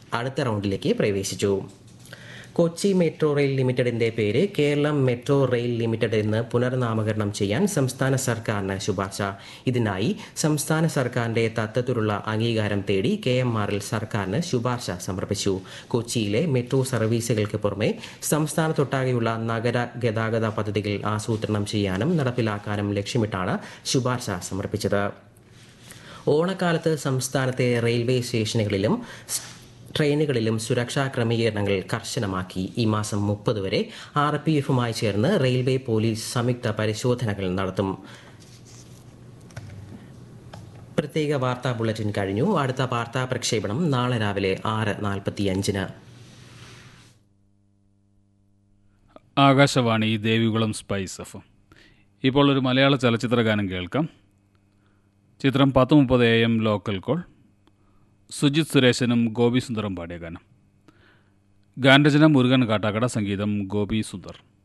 അടുത്ത റൗണ്ടിലേക്ക് പ്രവേശിച്ചു Kochi metro rail ലിമിറ്റഡിന്റെ പേര് കേരളം മെട്രോ റെയിൽ ലിമിറ്റഡ് എന്ന് പുനർനാമകരണം ചെയ്യാൻ സംസ്ഥാന സർക്കാരിന് ശുപാർശ ഇതിനായി സംസ്ഥാന സർക്കാരിന്റെ തത്വത്തിലുള്ള അംഗീകാരം തേടി കെ എം ആറിൽ സർക്കാരിന് ശുപാർശ സമർപ്പിച്ചു കൊച്ചിയിലെ മെട്രോ സർവീസുകൾക്ക് പുറമെ സംസ്ഥാനത്തൊട്ടാകെയുള്ള നഗര ഗതാഗത പദ്ധതികൾ ആസൂത്രണം ചെയ്യാനും നടപ്പിലാക്കാനും ലക്ഷ്യമിട്ടാണ് ശുപാർശ സമർപ്പിച്ചത് ഓണക്കാലത്ത് സംസ്ഥാനത്തെ റെയിൽവേ സ്റ്റേഷനുകളിലും ട്രെയിനുകളിലും സുരക്ഷാ ക്രമീകരണങ്ങൾ കർശനമാക്കി ഈ മാസം മുപ്പത് വരെ ആർ പി എഫുമായി ചേർന്ന് റെയിൽവേ പോലീസ് സംയുക്ത പരിശോധനകൾ നടത്തും പ്രത്യേക വാർത്താ ബുള്ളറ്റിൻ കഴിഞ്ഞു അടുത്ത വാർത്താ പ്രക്ഷേപണം നാളെ രാവിലെ ആറ് നാൽപ്പത്തിയഞ്ചിന് ആകാശവാണി ദേവികുളം സ്പൈസ് എഫ് ഇപ്പോൾ ഒരു മലയാള ചലച്ചിത്ര ഗാനം കേൾക്കാം ചിത്രം പത്ത് മുപ്പത് A M local call Sujith സുരേശനും ഗോപി സുന്ദറും പാടിയ ഗാനം ഗാനരചന മുരുകൻ കാട്ടാക്കട സംഗീതം ഗോപി സുന്ദർ